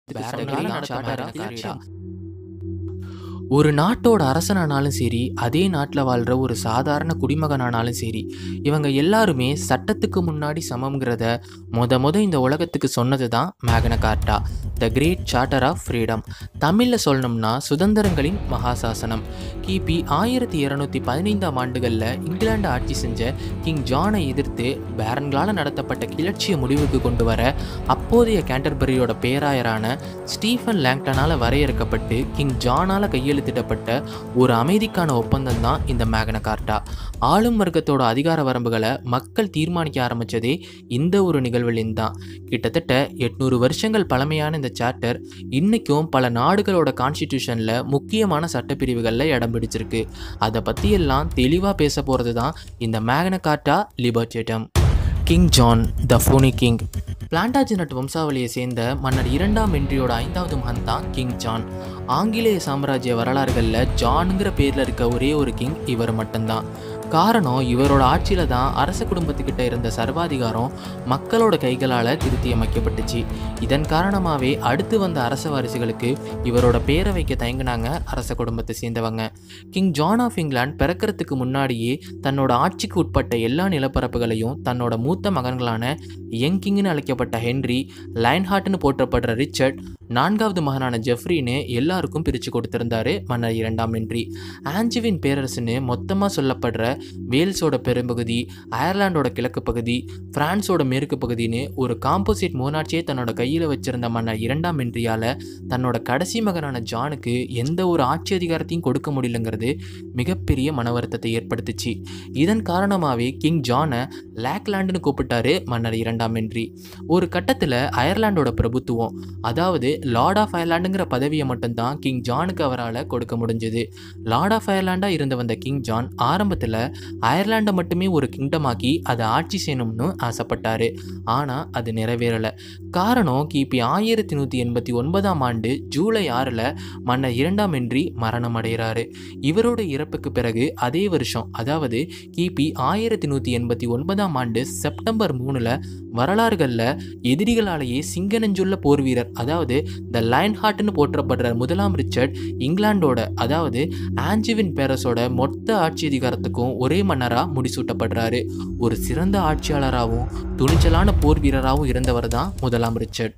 பேரங்களால நடத்தப்பட்ட கிளர்ச்சி. ஒரு நாட்டோட அரசனானாலும் சரி அதே நாட்டில் வாழ்கிற ஒரு சாதாரண குடிமகனானாலும் சரி இவங்க எல்லாருமே சட்டத்துக்கு முன்னாடி சமம்ங்கிறத முத முத இந்த உலகத்துக்கு சொன்னது தான் Magna Carta the great charter of freedom தமிழில் சொல்லணும்னா சுதந்திரங்களின் மகாசாசனம் கிபி ஆயிரத்தி இரநூத்தி பதினைந்தாம் ஆண்டுகளில் இங்கிலாந்து ஆட்சி செஞ்ச கிங் ஜானை எதிர்த்து பேரன்களால் நடத்தப்பட்ட கிளர்ச்சியை முடிவுக்கு கொண்டு வர அப்போதைய கேண்டர்பரியோட பேராயரான ஸ்டீஃபன் லேங்டனால் வரையறுக்கப்பட்டு கிங் ஜானால் கையெழுத்திடப்பட்ட ஒரு அமைதிக்கான ஒப்பந்தம் தான் இந்த மேகன கார்ட்டா ஆளும் வர்க்கத்தோட அதிகார வரம்புகளை மக்கள் தீர்மானிக்க ஆரம்பித்ததே இந்த ஒரு நிகழ்வுலேருந்து தான் கிட்டத்தட்ட எட்நூறு வருஷங்கள் பழமையான இந்த சார்ட்டர் இன்றைக்கும் பல நாடுகளோட கான்ஸ்டிடியூஷனில் முக்கியமான சட்டப்பிரிவுகளில் இடம் பிடிச்சிருக்கு அதை பற்றியெல்லாம் தெளிவாக பேச போகிறது தான் இந்த Magna Carta Libertatum King John the phoney King Plantagenet வம்சாவளியை சேர்ந்த மன்னர் இரண்டாம் வென்றியோட ஐந்தாவது மகன் தான் கிங் ஜான் ஆங்கிலேய சாம்ராஜ்ய வரலாறுகளில் ஜானுங்கிற பேரில் இருக்க ஒரே ஒரு கிங் இவர் மட்டும்தான் காரணம் இவரோட ஆட்சியில் தான் அரச குடும்பத்துக்கிட்ட இருந்த சர்வாதிகாரம் மக்களோட கைகளால் திருத்தி அமைக்கப்பட்டுச்சு இதன் காரணமாகவே அடுத்து வந்த அரச வாரிசுகளுக்கு இவரோட பேரை வைக்க தயங்கினாங்க அரச குடும்பத்தை சேர்ந்தவங்க கிங் ஜான் ஆஃப் இங்கிலாந்து பிறக்கிறதுக்கு முன்னாடியே தன்னோட ஆட்சிக்கு உட்பட்ட எல்லா நிலப்பரப்புகளையும் தன்னோட மூத்த மகன்களான யங் கிங்னு அழைக்கப்பட்ட ஹென்றி லைன்ஹார்ட்னு போற்றப்படுற ரிச்சர்ட் நான்காவது மகனான ஜெஃப்ரின்னு எல்லாருக்கும் பிரித்து கொடுத்திருந்தாரு மன்னர் இரண்டாம் ஹென்றி ஆஞ்சுவின் பேரரசுன்னு மொத்தமாக சொல்லப்படுற வேல்ஸோட பெரும்பகுதி அயர்லாண்டோட கிழக்கு பகுதி பிரான்ஸோட மேற்கு பகுதின்னு ஒரு காம்போசிட் மோனாட்சியை தன்னோட கையில் வச்சிருந்த மன்னர் இரண்டாம் ஹென்ரியால் தன்னோட கடைசி மகனான ஜானுக்கு எந்த ஒரு ஆட்சி அதிகாரத்தையும் கொடுக்க முடியலங்கிறது மிகப்பெரிய மன வருத்தத்தை ஏற்படுத்துச்சு இதன் காரணமாகவே கிங் ஜானை லேக்லாண்டுன்னு கூப்பிட்டாரு மன்னர் இரண்டாம் ஹென்றி ஒரு கட்டத்தில் அயர்லாண்டோட பிரபுத்துவம் அதாவது லார்ட் ஆஃப் அயர்லாண்டுங்கிற பதவியை மட்டும்தான் கிங் ஜானுக்கு அவரால் கொடுக்க முடிஞ்சது லார்ட் ஆஃப் அயர்லாண்டாக இருந்து வந்த கிங் ஜான் ஆரம்பத்தில் அயர்லாண்டை மட்டுமே ஒரு கிங்டமாக்கி அதை ஆட்சி செய்யணும்னு ஆசைப்பட்டாரு ஆனால் அது நிறைவேறலை காரணம் கிபி ஆயிரத்தி நூற்றி எண்பத்தி ஒன்பதாம் ஆண்டு ஜூலை ஆறில் மன்னர் இரண்டாம் ஹென்றி மரணம் அடைகிறாரு இவரோட இறப்புக்கு பிறகு அதே வருஷம் அதாவது கிபி ஆயிரத்தி நூற்றி எண்பத்தி ஒன்பதாம் ஆண்டு செப்டம்பர் மூணில் வரலாறுகளில் எதிரிகளாலேயே சிங்கனஞ்சுள்ள போர் வீரர் அதாவது த லைன் ஹார்ட்னு போற்றப்படுற முதலாம் ரிச்சர்ட் இங்கிலாண்டோட அதாவது ஆஞ்சுவின் பேரஸோட மொத்த ஆட்சி அதிகாரத்துக்கும் ஒரே மன்னராக முடிசூட்டப்படுறாரு ஒரு சிறந்த ஆட்சியாளராகவும் துணிச்சலான போர் வீரராகவும் இருந்தவர் தான் முதலாம் ரிச்சர்ட்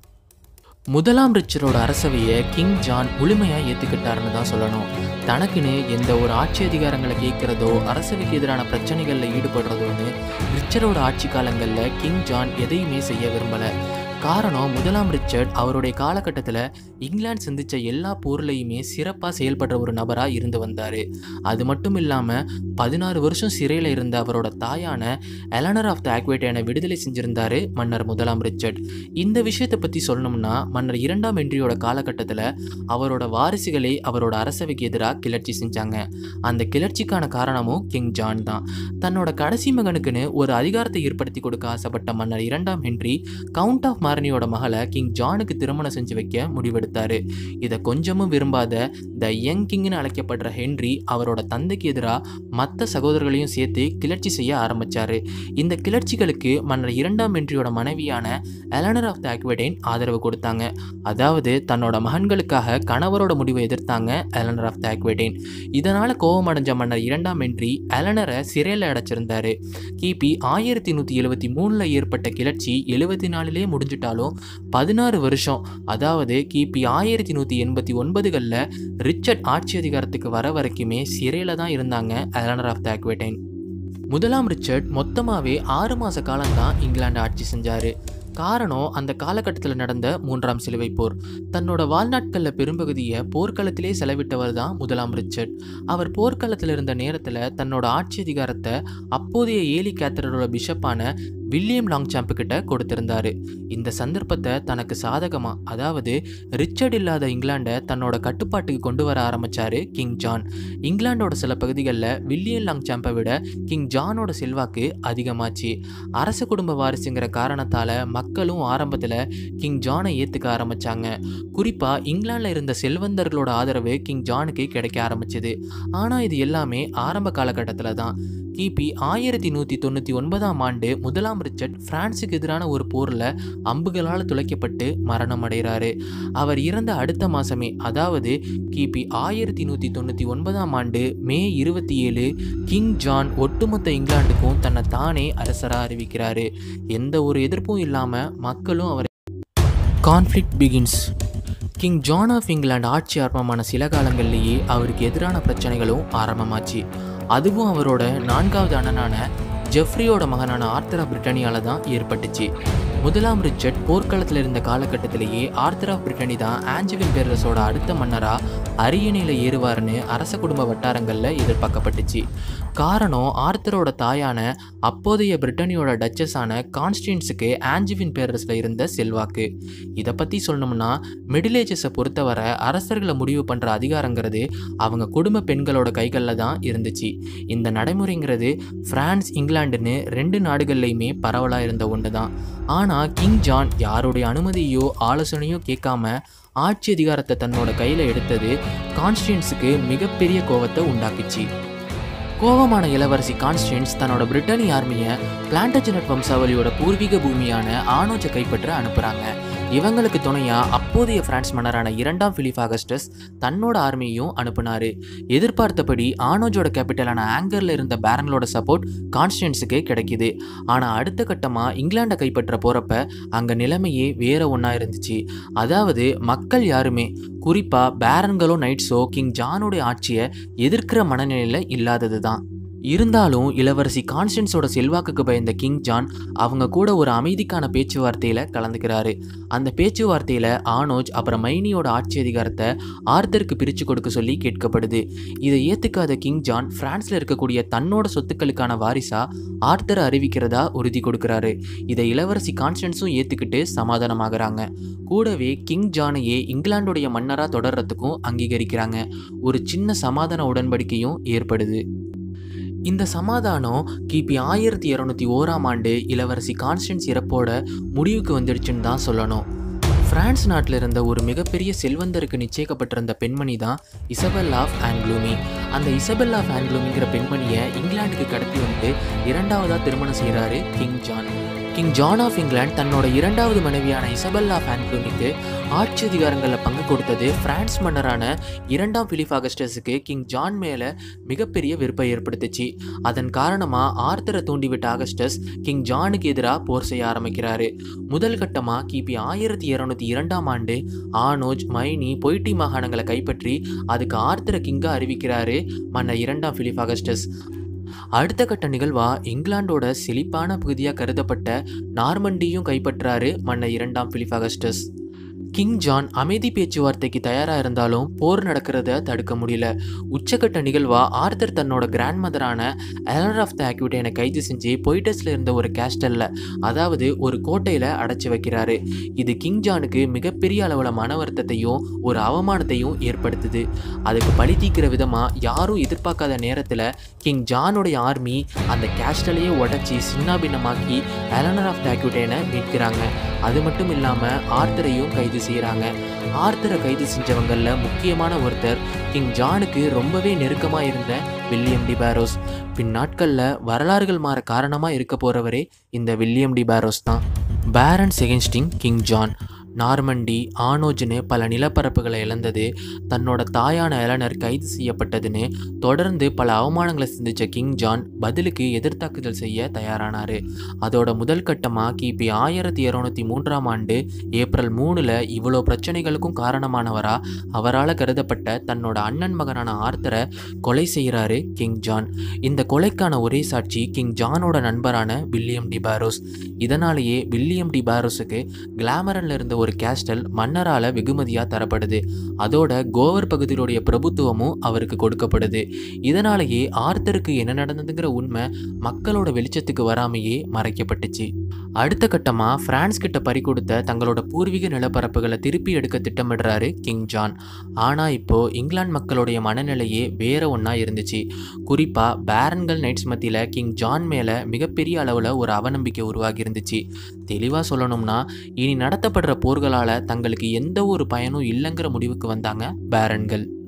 முதலாம் ரிச்சரோட அரசவையை கிங் ஜான் முழுமையாக ஏற்றுக்கிட்டாருன்னு தான் சொல்லணும் தனக்குன்னு எந்த ஒரு ஆட்சி அதிகாரங்களை கேட்குறதோ அரசவைக்கு எதிரான பிரச்சனைகளில் ஈடுபடுறதோன்னு ரிச்சரோட ஆட்சி காலங்களில் கிங் ஜான் எதையுமே செய்ய விரும்பலை காரணம் முதலாம் ரிச்சர்ட் அவருடைய காலகட்டத்தில் இங்கிலாந்து சந்தித்த எல்லா போர்லையுமே சிறப்பாக செயல்படுற ஒரு நபராக இருந்து வந்தார் அது மட்டும் இல்லாமல் பதினாறு வருஷம் சிறையில் இருந்த அவரோட தாயான எலனர் ஆஃப் த ஆக்வேட்டனை விடுதலை செஞ்சிருந்தாரு மன்னர் முதலாம் ரிச்சர்ட் இந்த விஷயத்தை பற்றி சொல்லணும்னா மன்னர் இரண்டாம் வென்றியோட காலகட்டத்தில் அவரோட வாரிசுகளே அவரோட அரசவைக்கு எதிராக கிளர்ச்சி செஞ்சாங்க அந்த கிளர்ச்சிக்கான காரணமும் கிங் ஜான் தான் தன்னோட கடைசி மகனுக்குன்னு ஒரு அதிகாரத்தை ஏற்படுத்தி கொடுக்க ஆசைப்பட்ட மன்னர் இரண்டாம் ஹென்றி கவுண்ட் ஆஃப் மாரனியோட மகளை கிங் ஜானுக்கு திருமணம் செஞ்சு வைக்க முடிவெடுத்தாரு இதை கொஞ்சமும் விரும்பாத த யங் கிங்னு அழைக்கப்படுற ஹென்றி அவரோட தந்தைக்கு எதிராக மற்ற சகோதரர்களையும் சேர்த்து கிளர்ச்சி செய்ய ஆரம்பிச்சாரு இந்த கிளர்ச்சிகளுக்கு மன்னர் இரண்டாம் ஹென்ரியோட மனைவியான எலனர் ஆஃப் த ஆக்வெடைன் ஆதரவு கொடுத்தாங்க அதாவது தன்னோட மகன்களுக்காக கணவரோட முடிவை எதிர்த்தாங்க எலனர் ஆஃப் த ஆக்வெடைன் இதனால் கோபமடைஞ்ச மன்னர் இரண்டாம் ஹென்றி எலனரை சிறையில் அடைச்சிருந்தாரு கிபி ஆயிரத்தி நூற்றி எழுபத்தி மூணில் ஏற்பட்ட கிளர்ச்சி எழுபத்தி நாலுலேயே முடிஞ்சிட்டாலும் பதினாறு வருஷம் அதாவது கிபி ஆயிரத்தி நூற்றி எண்பத்தி ஒன்பதுகளில் ரிச்சர்ட் ஆட்சி அதிகாரத்துக்கு வர வரைக்குமே சிறையில் தான் இருந்தாங்க எலனர் ஆஃப் த ஆக்வெடைன் முதலாம் ரிச்சர்ட் மொத்தமாகவே ஆறு மாத காலம்தான் இங்கிலாந்து ஆட்சி செஞ்சார் காரணம் அந்த காலகட்டத்தில் நடந்த மூன்றாம் சிலுவை போர் தன்னோட வாழ்நாட்களில் பெரும்பகுதியை போர்க்களத்திலே செலவிட்டவர் தான் முதலாம் ரிச்சர்ட் அவர் போர்க்களத்தில் இருந்த நேரத்தில் தன்னோட ஆட்சி அதிகாரத்தை அப்போதைய ஏலி கேத்தரோட பிஷப்பான வில்லியம் லாங்சாம்பு கிட்ட கொடுத்திருந்தாரு இந்த சந்தர்ப்பத்தை தனக்கு சாதகமாக அதாவது ரிச்சர்ட் இல்லாத இங்கிலாண்டை தன்னோட கட்டுப்பாட்டுக்கு கொண்டு வர ஆரம்பிச்சாரு கிங் ஜான் இங்கிலாண்டோட சில பகுதிகளில் வில்லியம் லாங்சாம்பை விட கிங் ஜானோட செல்வாக்கு அதிகமாச்சு அரச குடும்ப வாரிசுங்கிற காரணத்தால் மக்களும் ஆரம்பத்தில் கிங் ஜானை ஏற்றுக்க ஆரம்பித்தாங்க குறிப்பாக இங்கிலாந்தில் இருந்த செல்வந்தர்களோட ஆதரவு கிங் ஜானுக்கு கிடைக்க ஆரம்பிச்சது ஆனால் இது எல்லாமே ஆரம்ப காலகட்டத்தில் தான் கிபி ஆயிரத்தி நூற்றி தொண்ணூற்றி ஒன்பதாம் ஆண்டு முதலாம் ரிச்சர்ட் பிரான்சுக்கு எதிரான ஒரு போரில் அம்புகளால் துளைக்கப்பட்டு மரணம் அடைகிறாரு அவர் இறந்த அடுத்த மாதமே அதாவது கிபி ஆயிரத்தி நூற்றி தொண்ணூற்றி ஒன்பதாம் ஆண்டு மே இருபத்தி ஏழு கிங் ஜான் ஒட்டுமொத்த இங்கிலாந்துக்கும் தன்னை தானே அரசராக அறிவிக்கிறாரு எந்த ஒரு எதிர்ப்பும் இல்லாமல் மக்களும் அவரை conflict begins King John of England ஆட்சி ஆரம்பமான சில காலங்கள்லேயே அவருக்கு எதிரான பிரச்சனைகளும் ஆரம்பமாச்சு அதுவும் அவரோட நான்காவது அண்ணனான ஜெஃப்ரியோட மகனான ஆர்த்தர் ஆஃப் பிரிட்டனியால தான் ஏற்பட்டுச்சு முதலாம் ரிச்சர்ட் போர்க்களத்தில் இருந்த காலகட்டத்திலேயே ஆர்த்தர் ஆஃப் பிரிட்டனி தான் ஆஞ்சலின் பேரரசோட அடுத்த மன்னராக அரியணையில் ஏறுவார்னு அரச குடும்ப வட்டாரங்களில் எதிர்பார்க்கப்பட்டுச்சு காரணம் ஆர்த்தரோட தாயான அப்போதைய பிரிட்டனியோட டச்சஸான கான்ஸ்டின்ஸுக்கு ஆஞ்சுவின் பேரரசில் இருந்த செல்வாக்கு இதை பற்றி சொல்லணும்னா மிடில் ஏஜஸை பொறுத்தவரை அரசர்களை முடிவு பண்ணுற அதிகாரங்கிறது அவங்க குடும்ப பெண்களோட கைகளில் தான் இருந்துச்சு இந்த நடைமுறைங்கிறது பிரான்ஸ் இங்கிலாண்டுன்னு ரெண்டு நாடுகள்லையுமே பரவலாக இருந்த ஒன்று தான் ஆனால் கிங் ஜான் யாருடைய அனுமதியோ ஆலோசனையோ கேட்காம ஆட்சி அதிகாரத்தை தன்னோட கையில் எடுத்தது கான்ஸ்டியன்ஸுக்கு மிகப்பெரிய கோவத்தை உண்டாக்குச்சு கோவமான இளவரசி கான்ஸ்டன்ஸ் தன்னோட பிரிட்டனி ஆர்மியை பிளான்டஜெனட் வம்சாவளியோட பூர்வீக பூமியான ஆனோஜை கைப்பற்ற அனுப்புகிறாங்க இவங்களுக்கு துணையா அப்போதைய பிரான்ஸ் மன்னரான இரண்டாம் பிலிப் ஆகஸ்டஸ் தன்னோட ஆர்மியையும் அனுப்புனாரு எதிர்பார்த்தபடி ஆனோஜோட கேபிட்டலான ஆங்கர்ல இருந்த பேரன்களோட சப்போர்ட் கான்ஸ்டன்ஸுக்கு கிடைக்குது ஆனால் அடுத்த கட்டமாக இங்கிலாண்டை கைப்பற்ற போகிறப்ப அங்கே நிலைமையே வேற ஒன்றா இருந்துச்சு அதாவது மக்கள் யாருமே குறிப்பாக பேரன்களோ நைட்ஸோ கிங் ஜானுடைய ஆட்சியை எதிர்க்கிற மனநிலையில் இல்லாதது தான் இருந்தாலும் இளவரசி கான்ஸ்டன்ஸோட செல்வாக்குக்கு பயந்த கிங் ஜான் அவங்க கூட ஒரு அமைதிக்கான பேச்சுவார்த்தையில் கலந்துக்கிறாரு அந்த பேச்சுவார்த்தையில் ஆனோஜ் அப்புறம் மைனியோட ஆட்சி அதிகாரத்தை ஆர்த்தருக்கு பிரித்து கொடுக்க சொல்லி கேட்கப்படுது இதை ஏற்றுக்காத கிங் ஜான் பிரான்ஸில் இருக்கக்கூடிய தன்னோட சொத்துக்களுக்கான வாரிசா ஆர்த்தரை அறிவிக்கிறதா உறுதி கொடுக்குறாரு இதை இளவரசி கான்ஸ்டன்ஸும் ஏற்றுக்கிட்டு சமாதானமாகறாங்க கூடவே கிங் ஜானையே இங்கிலாந்துடைய மன்னராக தொடர்றதுக்கும் அங்கீகரிக்கிறாங்க ஒரு சின்ன சமாதான உடன்படிக்கையும் ஏற்படுது இந்த சமாதானம் கிபி ஆயிரத்தி இரநூத்தி ஓராம் ஆண்டு இளவரசி கான்ஸ்டன்ஸ் இறப்போட முடிவுக்கு வந்துடுச்சுன்னு தான் சொல்லணும் பிரான்ஸ் நாட்டில் இருந்த ஒரு மிகப்பெரிய செல்வந்தருக்கு நிச்சயிக்கப்பட்டிருந்த பெண்மணி தான் இசபெல் ஆஃப் ஆன்க்ளூமி அந்த இசபெல் ஆஃப் ஆன்க்ளூமிங்கிற பெண்மணியை இங்கிலாந்துக்கு கடத்தி வந்து இரண்டாவதாக திருமணம் செய்கிறாரு King John King John of England தன்னோட இரண்டாவது மனைவியான இசபெல்லா ஆன்க்ளூமிக்கு ஆட்சி அதிகாரங்களில் பங்கு கொடுத்தது பிரான்ஸ் மன்னரான இரண்டாம் பிலிப் ஆகஸ்டஸுக்கு கிங் ஜான் மேலே மிகப்பெரிய வெறுப்பை ஏற்படுத்துச்சு அதன் காரணமாக ஆர்த்தரை தூண்டிவிட்ட ஆகஸ்டஸ் கிங் ஜானுக்கு எதிராக போர் செய்ய ஆரம்பிக்கிறாரு முதல் கட்டமாக கிபி ஆயிரத்தி இரநூத்தி இரண்டாம் ஆண்டு ஆனோஜ் மைனி பொய்ட்டி மாகாணங்களை கைப்பற்றி அதுக்கு ஆர்த்தரை கிங்காக அறிவிக்கிறாரு மன்னர் இரண்டாம் பிலிப் ஆகஸ்டஸ் அடுத்த கட்ட நிகழ்வா இங்கிலாந்தோட செழிப்பான பகுதியாக கருதப்பட்ட நார்மண்டியும் கைப்பற்றாரு மன்னர் இரண்டாம் பிலிப் ஆகஸ்டஸ் கிங் ஜான் அமைதி பேச்சுவார்த்தைக்கு தயாராக இருந்தாலும் போர் நடக்கிறத தடுக்க முடியல உச்சக்கட்ட நிகழ்வா ஆர்த்தர் தன்னோட கிராண்ட் மதரான எலர் ஆஃப் த ஆக்யூட்டனை கைது செஞ்சு பொய்டஸில் இருந்த ஒரு கேஸ்டலில் அதாவது ஒரு கோட்டையில் அடைச்சி வைக்கிறாரு இது கிங் ஜானுக்கு மிகப்பெரிய அளவில் மன வருத்தத்தையும் ஒரு அவமானத்தையும் ஏற்படுத்துது அதுக்கு பழி தீக்கிற விதமாக யாரும் எதிர்பார்க்காத நேரத்தில் கிங் ஜானுடைய ஆர்மி அந்த கேஸ்டலையே உடச்சி சின்னாபின்னமாக்கி எலனர் ஆஃப் த ஆக்யூட்டனை மீட்கிறாங்க அது மட்டும் இல்லாமல் ஆர்த்தரையும் கைது செய்கிறாங்க ஆர்த்தரை கைது செஞ்சவங்களில் முக்கியமான ஒருத்தர் கிங் ஜானுக்கு ரொம்பவே நெருக்கமாக இருந்த வில்லியம் டி பேரோஸ் பின் நாட்களில் வரலாறுகள் மாற காரணமாக இருக்க போகிறவரே இந்த வில்லியம் டி பேரோஸ் தான் barons against King John Normandy ஆனோஜ்னு பல நிலப்பரப்புகளை இழந்தது தன்னோட தாயான எலனர் கைது செய்யப்பட்டதுன்னு தொடர்ந்து பல அவமானங்களை சந்திச்ச கிங் ஜான் பதிலுக்கு எதிர்த்தாக்குதல் செய்ய தயாரானார் அதோட முதல் கட்டமாக கிபி ஆயிரத்தி இரநூத்தி மூன்றாம் ஆண்டு ஏப்ரல் மூணில் இவ்வளோ பிரச்சனைகளுக்கும் காரணமானவரா அவரால் கருதப்பட்ட தன்னோட அண்ணன் மகனான ஆர்த்தரை கொலை செய்கிறாரு கிங் ஜான் இந்த கொலைக்கான ஒரே சாட்சி கிங் ஜானோட நண்பரான வில்லியம் டி பாரோஸ் இதனாலேயே வில்லியம் டி பாரோஸுக்கு கிளாமரன்ல இருந்த ஒரு கேஸ்டல் மன்னரால் வெகுமதியாக தரப்படுது அதோட கோவர் பகுதியிலுடைய பிரபுத்துவமும் அவருக்கு கொடுக்கப்படுது இதனாலேயே ஆர்த்தருக்கு என்ன நடந்ததுங்கிற உண்மை மக்களோட வெளிச்சத்துக்கு வராமையே மறைக்கப்பட்டுச்சு அடுத்த கட்டமாக பிரான்ஸ் கிட்ட பறி கொடுத்த தங்களோட பூர்வீக நிலப்பரப்புகளை திருப்பி எடுக்க திட்டமிடுறாரு கிங் ஜான் ஆனால் இப்போ இங்கிலாந்து மக்களுடைய மனநிலையே வேற ஒன்றா இருந்துச்சு குறிப்பாக பேரன்கள் நைட்ஸ் மத்தியில் கிங் ஜான் மேலே மிகப்பெரிய அளவில் ஒரு அவநம்பிக்கை உருவாகி இருந்துச்சு தெளிவாக சொல்லணும்னா இனி நடத்தப்படுற போர்களால் தங்களுக்கு எந்த ஒரு பயனும் இல்லைங்கிற முடிவுக்கு வந்தாங்க பேரன்கள்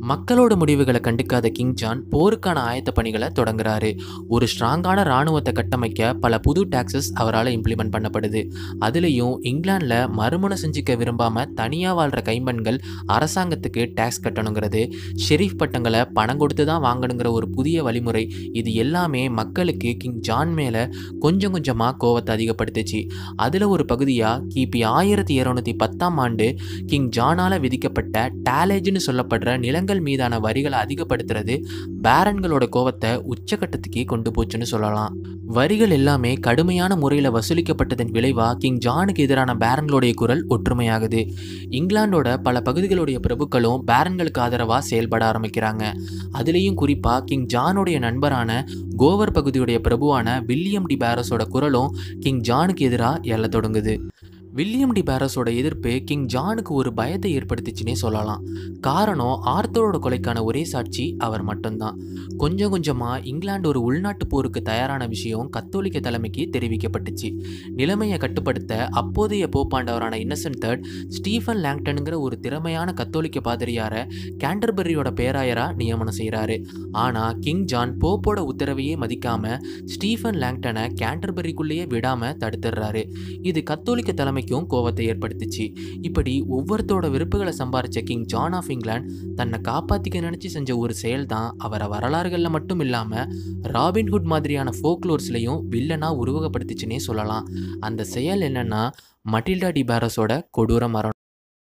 மக்களோட முடிவுகளை கண்டுக்காத கிங் ஜான் போருக்கான ஆயத்த பணிகளை தொடங்குறாரு ஒரு ஸ்ட்ராங்கான இராணுவத்தை கட்டமைக்க பல புது டாக்ஸஸ் அவரால் இம்ப்ளிமெண்ட் பண்ணப்படுது அதுலேயும் இங்கிலாந்தில் மறுமணம் செஞ்சுக்க விரும்பாம தனியாக வாழ்கிற கைம்பெண்கள் அரசாங்கத்துக்கு டேக்ஸ் கட்டணுங்கிறது ஷெரீஃப் பட்டங்களை பணம் கொடுத்து தான் வாங்கணுங்கிற ஒரு புதிய வழிமுறை இது எல்லாமே மக்களுக்கு கிங் ஜான் மேலே கொஞ்சம் கொஞ்சமாக கோவத்தை அதிகப்படுத்துச்சு அதில் ஒரு பகுதியாக கிபி ஆயிரத்தி இரநூத்தி பத்தாம் ஆண்டு கிங் ஜானால் விதிக்கப்பட்ட டேலேஜ்னு சொல்லப்படுற நிலங்கள் மீதான வரிகளை அதிகப்படுத்துறது பேரன்களோட கோவத்தை உச்சக்கட்டத்துக்கே கொண்டு போச்சுன்னு சொல்லலாம் வரிகள் எல்லாமே கடுமையான முறையில் வசூலிக்கப்பட்டதன் விளைவாக கிங் ஜானுக்கு எதிரான பேரன்களுடைய குரல் ஒற்றுமையாகுது இங்கிலாந்தோட பல பகுதிகளுடைய பிரபுக்களும் பேரன்களுக்கு ஆதரவாக செயல்பட ஆரம்பிக்கிறாங்க அதுலேயும் குறிப்பாக கிங் ஜானுடைய நண்பரான கோவர் பகுதியுடைய பிரபுவான வில்லியம் டி பேரஸோட குரலும் கிங் ஜானுக்கு எதிராக எழ தொடங்குது வில்லியம் டி பேரஸோட எதிர்ப்பு கிங் ஜானுக்கு ஒரு பயத்தை ஏற்படுத்திச்சுன்னே சொல்லலாம் காரணம் ஆர்த்தரோட கொலைக்கான ஒரே சாட்சி அவர் மட்டும்தான் கொஞ்சம் கொஞ்சமாக இங்கிலாந்து ஒரு உள்நாட்டு போருக்கு தயாரான விஷயம் கத்தோலிக்க தலைமைக்கு தெரிவிக்கப்பட்டுச்சு நிலைமையை கட்டுப்படுத்த அப்போதைய போப்பாண்டவரான இன்னசென்ட் தேர்ட் ஸ்டீஃபன் லேங்டனுங்கிற ஒரு திறமையான கத்தோலிக்க பாதிரியாரை கேண்டர்பரியோட பேராயராக நியமனம் செய்கிறாரு ஆனால் கிங் ஜான் போப்போட உத்தரவையே மதிக்காம ஸ்டீஃபன் லேங்டனை கேண்டர்பரிக்குள்ளேயே விடாமல் தடுத்துடுறாரு இது கத்தோலிக்க தலைமைக்கும் கோவத்தை ஏற்படுத்துச்சு இப்படி ஒவ்வொருத்தரோட விருப்புகளை சம்பாரிச்ச கிங் ஜான் ஆஃப் இங்கிலாந்து தன்னை காப்பாற்றிக்க நினச்சி செஞ்ச ஒரு செயல் தான் அவரை வரலாறுகளில் மட்டும் இல்லாமல் ராபின்ஹுட் மாதிரியான ஃபோக்லோர்ஸ்லையும் வில்லனாக உருவகப்படுத்திச்சுன்னே சொல்லலாம் அந்த செயல் என்னன்னா மட்டில்டா டி பேரஸோட கொடூர மரணம்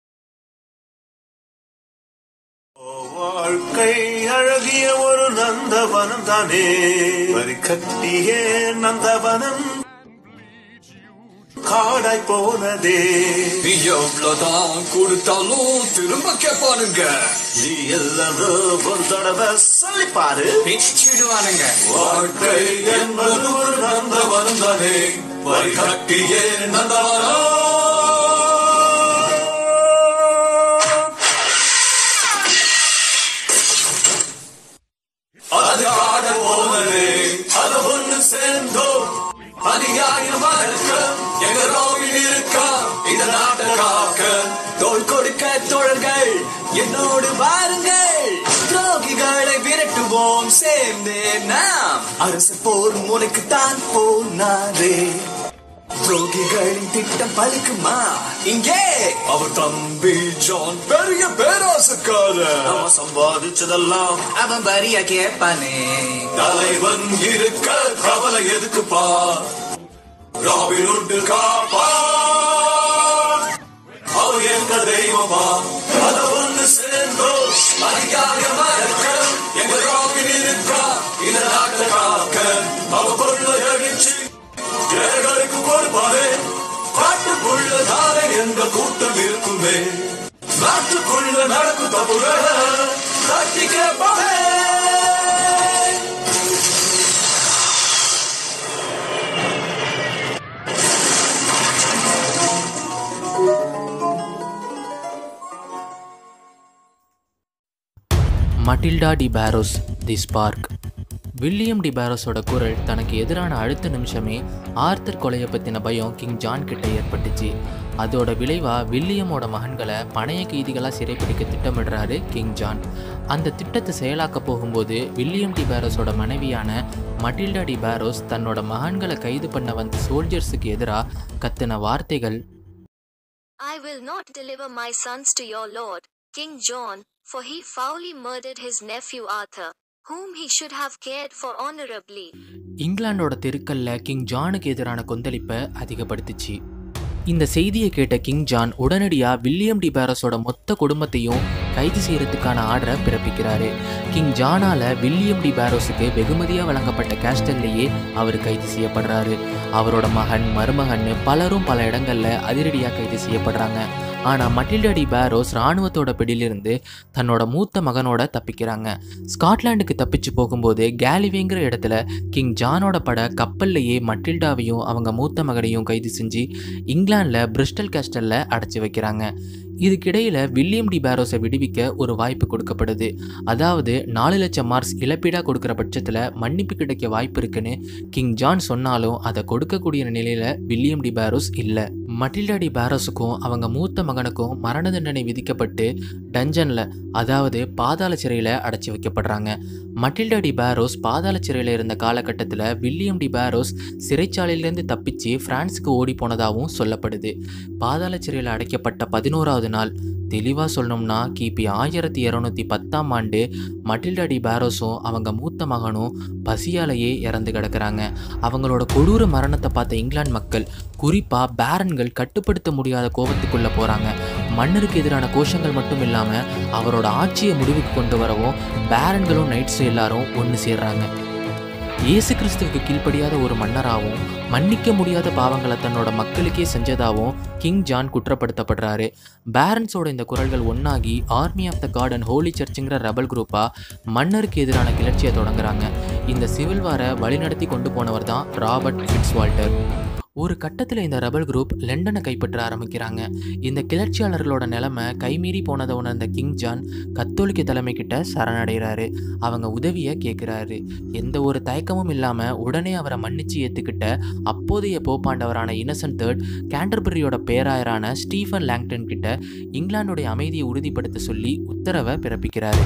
வாழ்க்கை அழகிய ஒரு நந்தவனம் தானே வரி கட்டிய நந்தவனம் காடாய் போனதே நீ எவ்வளவுதான் கொடுத்தாலும் திரும்ப கேட்பானுங்க நீ எல்லாம் ஒரு தடவை சொல்லி பாரு பிச்சிடுவானுங்க வாழ்க்கை என்பது ஒரு நந்தவனம் தானே வரி கட்டிய நந்தவனம் அது காட போனதே அது ஒண்ணு சேர்ந்தோம் அதிகாயிரம் வணக்கம் எங்க ரோகில் இருக்கா இந்த நாட்டை காக்க தோல் கொடுக்க தோழர்கள் என்னோடு வாருங்கள் துரோகிகளை விரட்டுவோம் சேர்ந்தே நாம் அரசு போர் முனைக்குத்தான் போனாரே துரோகிகளின் திட்டம் பலிக்குமா இங்கே அவர் தம்பி ஜான் பெரிய பேராசக்காரர் அவன் சம்பாதிச்சதெல்லாம் அவன் வரியா கேட்பானே தலைவன் இருக்க கவலை எதுக்குப்பா ராபின் உண்டு காப்பா அவர் எங்க தெய்வமா அத ஒண்ணு சேர்ந்தோ அதிகாரமா இருக்க எங்க ராபின் இருக்கா இந்த நாட்டை காக்க அவ கொள்ள அடிச்சு ஏழைகளுக்கு கொடுப்பாரே காட்டுக்குள்ள தானே எங்க கூட்டம் இருக்குமே நாட்டுக்குள்ள நடக்கும் தப்புகளை தட்டி கேட்பாரே Matilda de Braose the spark William de பேரோஸோட குரல் தனக்கு எதிரான அடுத்த நிமிஷமே ஆர்த்தர் கொலையை பற்றின பயம் கிங் ஜான் கிட்ட ஏற்பட்டுச்சு அதோட விளைவாக வில்லியமோட மகன்களை பணைய கைதிகளாக சிறைப்பிடிக்க திட்டமிடுறாரு கிங் ஜான் அந்த திட்டத்தை செயலாக்க போகும்போது வில்லியம் டி பேரோஸோட மனைவியான மட்டில்டா டி பேரோஸ் தன்னோட மகன்களை கைது பண்ண வந்த சோல்ஜர்ஸுக்கு எதிராக கத்தின வார்த்தைகள் I will not deliver my sons to your lord, King John, for he foully murdered his nephew Arthur, whom he should have cared for honorably. இங்கிலாந்தோட தெருக்கல்ல கிங் ஜானுக்கு எதிரான கொந்தளிப்பை அதிகப்படுத்துச்சு இந்த செய்தியை கேட்ட கிங் ஜான் உடனடியாக வில்லியம் டி பேரஸோட மொத்த குடும்பத்தையும் கைது செய்யறதுக்கான ஆர்டரை பிறப்பிக்கிறாரு கிங் ஜானால வில்லியம் டி பேரோஸுக்கு வெகுமதியாக வழங்கப்பட்ட கேஸ்டல்லையே அவர் கைது செய்யப்படுறாரு அவரோட மகன் மருமகன்னு பலரும் பல இடங்கள்ல அதிரடியாக கைது செய்யப்படுறாங்க ஆனால் மட்டில்டா டி பேரோஸ் இராணுவத்தோட பிடியிலிருந்து தன்னோட மூத்த மகனோட தப்பிக்கிறாங்க ஸ்காட்லாண்டுக்கு தப்பிச்சு போகும்போது கேலிவேங்கிற இடத்துல கிங் ஜானோட பட கப்பல்லையே மட்டில்டாவையும் அவங்க மூத்த மகனையும் கைது செஞ்சு இங்கிலாந்தில் பிரிஸ்டல் கேஸ்டலில் அடைச்சி வைக்கிறாங்க இதுக்கிடையில் வில்லியம் டி பேரோஸை விடுவிக்க ஒரு வாய்ப்பு கொடுக்கப்படுது அதாவது நாலு லட்சம் மார்க்ஸ் இழப்பீடாக கொடுக்குற பட்சத்தில் மன்னிப்பு கிடைக்க வாய்ப்பு இருக்குன்னு கிங் ஜான் சொன்னாலும் அதை கொடுக்கக்கூடிய நிலையில் வில்லியம் டி பேரோஸ் இல்லை மட்டில்டா டி பேரோஸுக்கும் அவங்க மூத்த மகனுக்கும் மரண தண்டனை விதிக்கப்பட்டு டஞ்சனில் அதாவது பாதாள சிறையில் அடைச்சி வைக்கப்படுறாங்க மட்டில்டா டி பேரோஸ் பாதாள சிறையில் இருந்த காலகட்டத்தில் வில்லியம் டி பேரோஸ் சிறைச்சாலையிலேருந்து தப்பிச்சு பிரான்ஸுக்கு ஓடி போனதாகவும் சொல்லப்படுது பாதாள சிறையில் அடைக்கப்பட்ட பதினோராவது நாள் தெளிவாக சொல்லணும்னா கிபி ஆயிரத்தி இரநூத்தி பத்தாம் ஆண்டு மட்டில்டா டி பேரோஸும் அவங்க மூத்த மகனும் பசியாலேயே இறந்து கிடக்குறாங்க அவங்களோட கொடூர மரணத்தை பார்த்த இங்கிலாந்து மக்கள் குறிப்பாக பேரன்கள் கட்டுப்படுத்த முடியாத கோபத்துக்குள்ளே போகிறாங்க மன்னருக்கு எதிரான கோஷங்கள் மட்டும் இல்லாமல் அவரோட ஆட்சியை முடிவுக்கு கொண்டு வரவும் பேரன்களும் நைட்ஸும் எல்லாரும் ஒன்று சேர்றாங்க இயேசு கிறிஸ்துவுக்கு கீழ்ப்படியாத ஒரு மன்னராகவும் மன்னிக்க முடியாத பாவங்களை தன்னோட மக்களுக்கே செஞ்சதாகவும் கிங் ஜான் குற்றப்படுத்தப்படுறாரு பேரன்ஸோட இந்த குரல்கள் ஒன்னாகி army of the god and holy சர்ச்சுங்கிற ரெபல் குரூப்பாக மன்னருக்கு எதிரான கிளர்ச்சியை தொடங்குறாங்க இந்த சிவில் வாரை வழிநடத்தி கொண்டு போனவர் தான் ராபர்ட் ஃபிட்ஸ்வால்டர் ஒரு கட்டத்தில் இந்த ரெபல் குரூப் லண்டனை கைப்பற்ற ஆரம்பிக்கிறாங்க இந்த கிளர்ச்சியாளர்களோட நிலைமை கைமீறி போனதை உணர்ந்த கிங் ஜான் கத்தோலிக்க தலைமை கிட்ட சரணடைகிறாரு அவங்க உதவியை கேட்குறாரு எந்த ஒரு தயக்கமும் இல்லாமல் உடனே அவரை மன்னிச்சு ஏற்றுக்கிட்ட அப்போதைய போப்பாண்டவரான இன்னசென்ட் தேர்ட் கேண்டர்பரியோட பேராயரான ஸ்டீஃபன் லாங்டன் கிட்ட இங்கிலாந்துடைய அமைதியை உறுதிப்படுத்த சொல்லி உத்தரவை பிறப்பிக்கிறாரு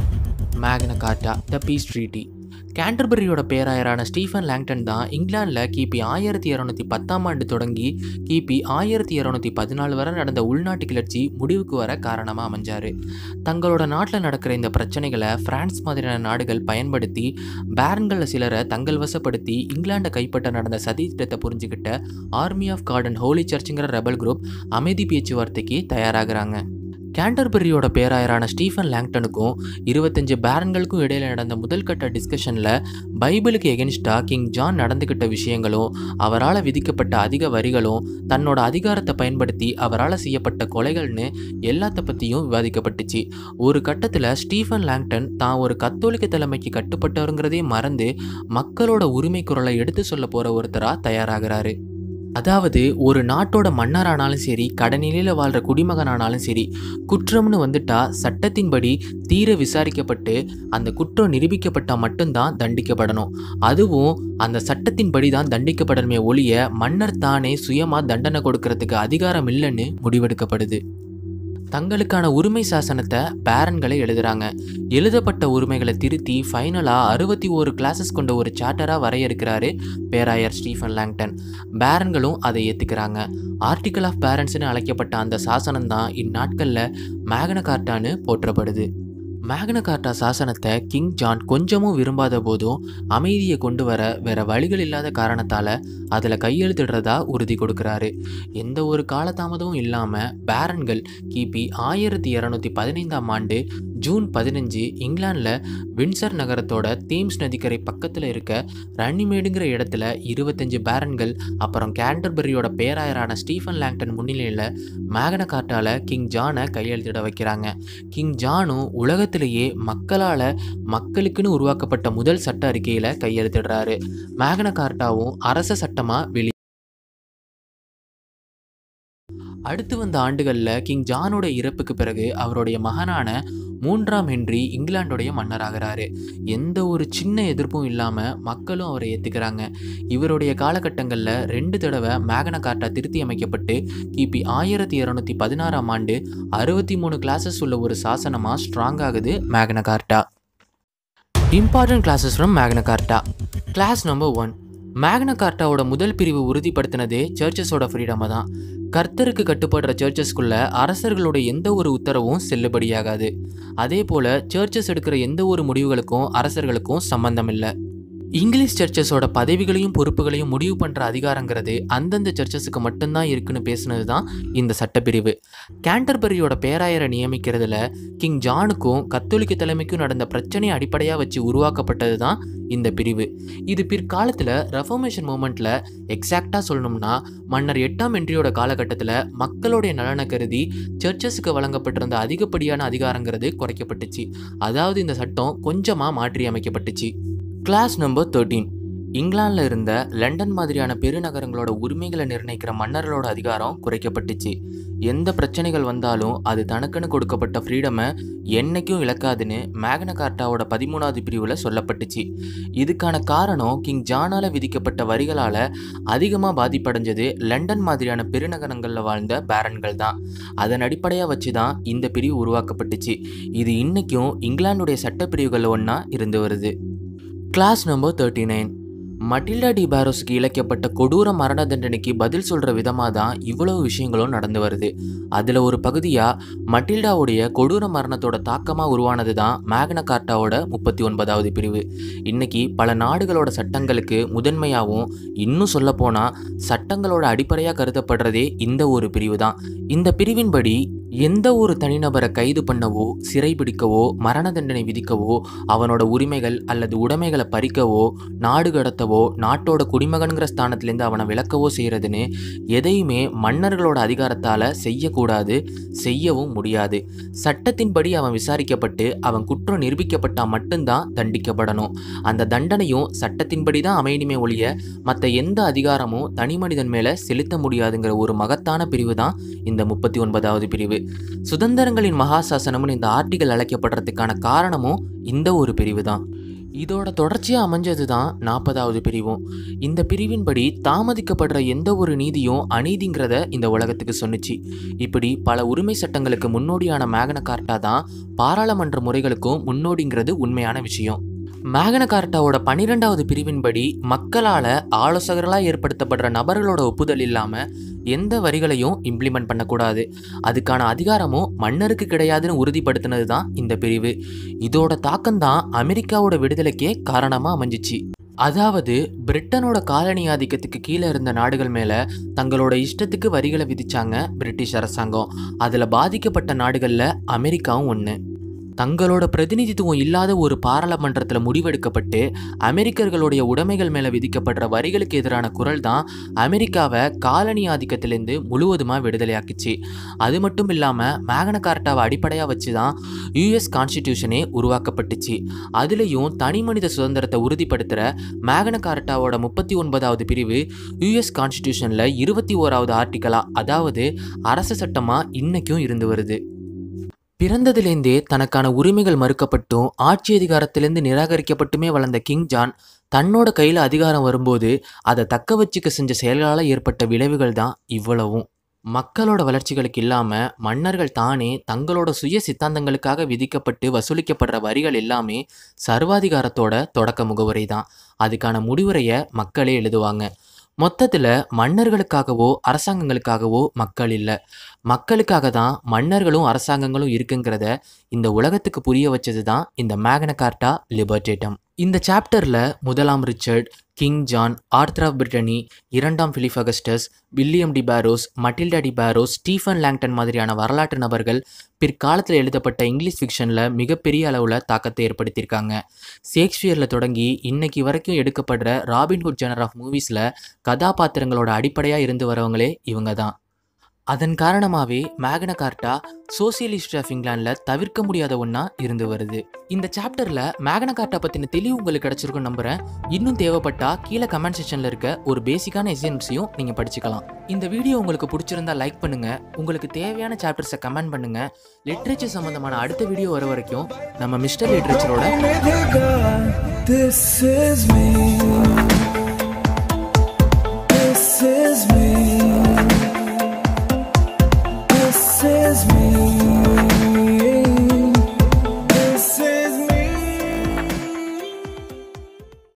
Magna Carta the peace treaty கேண்டர்பரியோட பேராயரான ஸ்டீஃபன் லாங்டன் தான் இங்கிலாந்தில் கிபி ஆயிரத்தி இரநூத்தி பத்தாம் ஆண்டு தொடங்கி கிபி ஆயிரத்தி இரநூத்தி பதினாலு வரை நடந்த உள்நாட்டு கிளர்ச்சி முடிவுக்கு வர காரணமாக அமைஞ்சார் தங்களோட நாட்டில் நடக்கிற இந்த பிரச்சனைகளை பிரான்ஸ் மாதிரியான நாடுகள் பயன்படுத்தி பேரன்களில் சிலரை தங்கள் வசப்படுத்தி இங்கிலாண்டை கைப்பற்ற நடந்த சதி திட்டத்தை புரிஞ்சுக்கிட்ட army of god and holy சர்ச்சுங்கிற ரெபல் குரூப் அமைதி பேச்சுவார்த்தைக்கு தயாராகிறாங்க கேண்டர்பரியோட பேராயரான ஸ்டீஃபன் லாங்டனுக்கும் இருபத்தஞ்சு பேரன்களுக்கும் இடையில நடந்த முதல் கட்ட டிஸ்கஷனில் பைபிளுக்கு எகென்ஸ்டாக கிங் ஜான் நடந்துக்கிட்ட விஷயங்களும் அவரால் விதிக்கப்பட்ட அதிக வரிகளும் தன்னோட அதிகாரத்தை பயன்படுத்தி அவரால் செய்யப்பட்ட கொலைகள்னு எல்லாத்த பற்றியும் விவாதிக்கப்பட்டுச்சு ஒரு கட்டத்தில் ஸ்டீஃபன் லாங்டன் தான் ஒரு கத்தோலிக்க தலைமைக்கு கட்டுப்பட்டவருங்கிறதே மறந்து மக்களோட உரிமை குரலை எடுத்து சொல்ல போகிற ஒருத்தராக தயாராகிறாரு அதாவது ஒரு நாட்டோட மன்னரானாலும் சரி கடநிலையில் வாழ்கிற குடிமகனானாலும் சரி குற்றம்னு வந்துட்டா சட்டத்தின்படி தீர விசாரிக்கப்பட்டு அந்த குற்றம் நிரூபிக்கப்பட்டால் மட்டும்தான் தண்டிக்கப்படணும் அதுவும் அந்த சட்டத்தின்படி தான் தண்டிக்கப்படணுமே ஒழிய மன்னர் தானே சுயமாக தண்டனை கொடுக்கறதுக்கு அதிகாரம் இல்லைன்னு முடிவெடுக்கப்படுது தங்களுக்கான உரிமை சாசனத்தை பேரன்களை எழுதுறாங்க எழுதப்பட்ட உரிமைகளை திருத்தி ஃபைனலாக அறுபத்தி ஓரு கிளாஸஸ் கொண்ட ஒரு சார்ட்டராக வரையறுக்கிறாரு பேராயர் ஸ்டீஃபன் லாங்டன் பேரன்களும் அதை ஏற்றுக்கிறாங்க ஆர்டிக்கல் ஆஃப் பேரண்ட்ஸ்னு அழைக்கப்பட்ட அந்த சாசனம் தான் இந்நாட்களில் மேகன கார்ட்டான்னு போற்றப்படுது மேக்ன கார்ட்டா சாசனத்தை கிங் ஜான் கொஞ்சமும் விரும்பாத போதும் அமைதியை கொண்டு வர வேற வழிகள் இல்லாத காரணத்தால் அதில் கையெழுத்திடுறதா உறுதி கொடுக்குறாரு எந்த ஒரு காலதாமதமும் இல்லாமல் பேரன்கள் கிபி ஆயிரத்தி இரநூத்தி பதினைந்தாம் ஆண்டு ஜூன் பதினஞ்சு இங்கிலாந்தில் வின்சர் நகரத்தோட தேம்ஸ் நதிக்கரை பக்கத்தில் இருக்க ரன்னிமேடுங்கிற இடத்துல இருபத்தஞ்சு பேரன்கள் அப்புறம் கேண்டர்பரியோட பேராயரான ஸ்டீஃபன் லாங்டன் முன்னிலையில் மேகன கார்ட்டால கிங் ஜானை கையெழுத்திட வைக்கிறாங்க கிங் ஜானும் உலகத்திலேயே மக்களால் மக்களுக்குன்னு உருவாக்கப்பட்ட முதல் சட்ட அறிக்கையில் கையெழுத்திடுறாரு மேகன கார்ட்டாவும் அரச சட்டமாக வெளி அடுத்து வந்த ஆண்டுகளில் கிங் ஜானோட இறப்புக்கு பிறகு அவருடைய மகனான மூன்றாம் ஹென்றி இங்கிலாந்துடைய மன்னராகிறாரு எந்த ஒரு சின்ன எதிர்ப்பும் இல்லாமல் மக்களும் அவரை ஏற்றுக்கிறாங்க இவருடைய காலகட்டங்களில் ரெண்டு தடவை மேகன கார்ட்டா திருத்தி அமைக்கப்பட்டு கிபி ஆயிரத்தி இரநூத்தி பதினாறாம் ஆண்டு அறுபத்தி மூணு கிளாஸஸ் உள்ள ஒரு சாசனமாக ஸ்ட்ராங் ஆகுது Magna Carta important clauses from Magna Carta clause number one Magna கார்ட்டாவோட முதல் பிரிவு உறுதிப்படுத்தினதே சர்ச்சஸோட ஃப்ரீடமை தான் கர்த்தருக்கு கட்டுப்படுற சர்ச்சஸ்குள்ள அரசர்களோட எந்த ஒரு உத்தரவும் செல்லுபடியாகாது அதே போல் சர்ச்சஸ் எடுக்கிற எந்த ஒரு முடிவுகளுக்கும் அரசர்களுக்கும் சம்பந்தம் இல்லை இங்கிலீஷ் சர்ச்சஸோட பதவிகளையும் பொறுப்புகளையும் முடிவு பண்ணுற அதிகாரங்கிறது அந்தந்த சர்ச்சஸுக்கு மட்டும்தான் இருக்குன்னு பேசுனது தான் இந்த சட்டப்பிரிவு கேண்டர்பரியோட பேராயரை நியமிக்கிறதுல கிங் ஜானுக்கும் கத்தோலிக்க தலைமைக்கும் நடந்த பிரச்சனையை அடிப்படையாக வச்சு உருவாக்கப்பட்டது தான் இந்த பிரிவு இது பிற்காலத்தில் ரெஃபர்மேஷன் மூமெண்ட்டில் எக்ஸாக்டாக சொல்லணும்னா மன்னர் எட்டாம் என்றியோட காலகட்டத்தில் மக்களுடைய நலனை கருதி சர்ச்சஸுக்கு வழங்கப்பட்டிருந்த அதிகப்படியான அதிகாரங்கிறது குறைக்கப்பட்டுச்சு அதாவது இந்த சட்டம் கொஞ்சமாக மாற்றி அமைக்கப்பட்டுச்சு கிளாஸ் நம்பர் தேர்ட்டீன் இங்கிலாந்துல இருந்த லண்டன் மாதிரியான பெருநகரங்களோட உரிமைகளை நிர்ணயிக்கிற மன்னர்களோட அதிகாரம் குறைக்கப்பட்டுச்சு எந்த பிரச்சனைகள் வந்தாலும் அது தனக்குன்னு கொடுக்கப்பட்ட ஃப்ரீடமை என்னைக்கும் இழக்காதுன்னு மேக்ன கார்ட்டாவோட பதிமூணாவது பிரிவில் சொல்லப்பட்டுச்சு இதுக்கான காரணம் கிங் ஜானால விதிக்கப்பட்ட வரிகளால் அதிகமாக பாதிப்படைஞ்சது லண்டன் மாதிரியான பெருநகரங்களில் வாழ்ந்த பேரன்கள் தான் அதன் அடிப்படையாக வச்சு தான் இந்த பிரிவு உருவாக்கப்பட்டுச்சு இது இன்னைக்கும் இங்கிலாந்துடைய சட்டப்பிரிவுகளில் ஒன்றா இருந்து வருது clause number thirty nine Matilda de பாரோஸ்க்கு இழைக்கப்பட்ட கொடூர மரண தண்டனைக்கு பதில் சொல்கிற விதமாக தான் இவ்வளவு விஷயங்களும் நடந்து வருது அதில் ஒரு பகுதியாக மட்டில்டாவுடைய கொடூர மரணத்தோட தாக்கமாக உருவானது தான் மேக்ன கார்ட்டாவோட முப்பத்தி ஒன்பதாவது பிரிவு இன்னைக்கு பல நாடுகளோட சட்டங்களுக்கு முதன்மையாகவும் இன்னும் சொல்லப்போனால் சட்டங்களோட அடிப்படையாக கருதப்படுறதே இந்த ஒரு பிரிவு தான் இந்த பிரிவின்படி எந்த ஒரு தனிநபரை கைது பண்ணவோ சிறைபிடிக்கவோ மரண தண்டனை விதிக்கவோ அவனோட உரிமைகள் அல்லது உடைமைகளை பறிக்கவோ நாடு கடத்தவோ நாட்டோட குடிமகன்கிற ஸ்தானத்திலேருந்து அவனை விலக்கவோ செய்கிறதுன்னு எதையுமே மன்னர்களோட அதிகாரத்தால் செய்யக்கூடாது செய்யவும் முடியாது சட்டத்தின்படி அவன் விசாரிக்கப்பட்டு அவன் குற்றம் நிரூபிக்கப்பட்டா மட்டும்தான் தண்டிக்கப்படணும் அந்த தண்டனையும் சட்டத்தின்படி தான் அமையணுமே ஒழிய மற்ற எந்த அதிகாரமும் தனி மனிதன் மேலே செலுத்த முடியாதுங்கிற ஒரு மகத்தான பிரிவு தான் இந்த முப்பத்தி ஒன்பதாவது பிரிவு சுதந்திரங்களின் மகாசாசனம்னு இந்த ஆர்டிகல் அழைக்கப்படுறதுக்கான காரணமும் இந்த ஒரு பிரிவு தான் இதோட தொடர்ச்சியாக அமைஞ்சது தான் நாற்பதாவது பிரிவும் இந்த பிரிவின்படி தாமதிக்கப்படுற எந்த ஒரு நீதியும் அநீதிங்கிறத இந்த உலகத்துக்கு சொன்னுச்சு இப்படி பல உரிமை சட்டங்களுக்கு முன்னோடியான மேகன கார்ட்டா தான் பாராளுமன்ற முறைகளுக்கும் முன்னோடிங்கிறது உண்மையான விஷயம் மேகன கார்ட்டாவோட பன்னிரெண்டாவது பிரிவின்படி மக்களால் ஆலோசகர்களாக ஏற்படுத்தப்படுற நபர்களோட ஒப்புதல் இல்லாமல் எந்த வரிகளையும் இம்ப்ளிமெண்ட் பண்ணக்கூடாது அதுக்கான அதிகாரமும் மன்னருக்கு கிடையாதுன்னு உறுதிப்படுத்தினது தான் இந்த பிரிவு இதோட தாக்கம்தான் அமெரிக்காவோட விடுதலைக்கே காரணமாக அமைஞ்சிச்சு அதாவது பிரிட்டனோட காலனி ஆதிக்கத்துக்கு கீழே இருந்த நாடுகள் மேலே தங்களோட இஷ்டத்துக்கு வரிகளை விதிச்சாங்க பிரிட்டிஷ் அரசாங்கம் அதில் பாதிக்கப்பட்ட நாடுகளில் அமெரிக்காவும் ஒன்று தங்களோட பிரதிநிதித்துவம் இல்லாத ஒரு பாராளுமன்றத்தில் முடிவெடுக்கப்பட்டு அமெரிக்கர்களுடைய உடைமைகள் மேலே விதிக்கப்படுற வரிகளுக்கு எதிரான குரல் தான் அமெரிக்காவை காலனி ஆதிக்கத்திலேருந்து முழுவதுமாக விடுதலையாக்குச்சு அது மட்டும் இல்லாமல் மேகன கார்ட்டாவை அடிப்படையாக வச்சு தான் யூஎஸ் கான்ஸ்டிடியூஷனே உருவாக்கப்பட்டுச்சு அதுலேயும் தனி மனித சுதந்திரத்தை உறுதிப்படுத்துகிற மேகன கார்ட்டாவோட முப்பத்தி ஒன்பதாவது பிரிவு யூஎஸ் கான்ஸ்டிடியூஷனில் இருபத்தி ஓராவது ஆர்டிக்கலா அதாவது அரச சட்டமாக இன்னைக்கும் இருந்து வருது பிறந்ததிலேருந்தே தனக்கான உரிமைகள் மறுக்கப்பட்டும் ஆட்சி அதிகாரத்திலேருந்து நிராகரிக்கப்பட்டுமே வளர்ந்த கிங் ஜான் தன்னோட கையில் அதிகாரம் வரும்போது அதை தக்க வச்சுக்க செஞ்ச செயல்களால் ஏற்பட்ட விளைவுகள் தான் இவ்வளவும் மக்களோட வளர்ச்சிகளுக்கு இல்லாமல் மன்னர்கள் தானே தங்களோட சுய சித்தாந்தங்களுக்காக விதிக்கப்பட்டு வசூலிக்கப்படுற வரிகள் எல்லாமே சர்வாதிகாரத்தோட தொடக்க முகவுரை தான் அதுக்கான முடிவுரையை மக்களே எழுதுவாங்க மொத்தத்தில் மன்னர்களுக்காகவோ அரசாங்கங்களுக்காகவோ மக்கள் இல்லை மக்களுக்காக தான் மன்னர்களும் அரசாங்கங்களும் இருக்குங்கிறத இந்த உலகத்துக்கு புரிய வச்சது தான் இந்த மேக்ன கார்ட்டா லிபர்டேட்டம் இந்த சாப்டரில் முதலாம் Richard King John Arthur of Brittany இரண்டாம் Philip Augustus William de Braose Matilda de Braose Stephen Langton மாதிரியான வரலாற்று நபர்கள் பிற்காலத்தில் எழுதப்பட்ட இங்கிலீஷ் ஃபிக்ஷனில் மிகப்பெரிய அளவில் தாக்கத்தை ஏற்படுத்தியிருக்காங்க ஷேக்ஸ்பியரில் தொடங்கி இன்னைக்கு வரைக்கும் எடுக்கப்படுற ராபின்ஹுட் ஜெனர் ஆஃப் மூவிஸில் கதாபாத்திரங்களோட அடிப்படையாக இருந்து வரவங்களே இவங்க தான் அதன் காரணமாகவே மேக்ன கார்ட்டா சோசியலிஸ்ட் ஆஃப் இங்கிலாண்டில் தவிர்க்க முடியாத ஒன்றா இருந்து வருது இந்த சாப்டரில் மேக்ன கார்ட்டா பற்றின தெளிவு உங்களுக்கு கிடச்சிருக்கும் நம்புகிறேன் இன்னும் தேவைப்பட்டா கீழே கமெண்ட் செக்ஷனில் இருக்க ஒரு பேசிக்கான எசன்ஸையும் நீங்கள் படிச்சுக்கலாம் இந்த வீடியோ உங்களுக்கு பிடிச்சிருந்தா லைக் பண்ணுங்கள் உங்களுக்கு தேவையான சாப்டர்ஸை கமெண்ட் பண்ணுங்கள் லிட்ரேச்சர் சம்மந்தமான அடுத்த வீடியோ வர வரைக்கும் நம்ம மிஸ்டர் லிட்ரேச்சரோட This is me.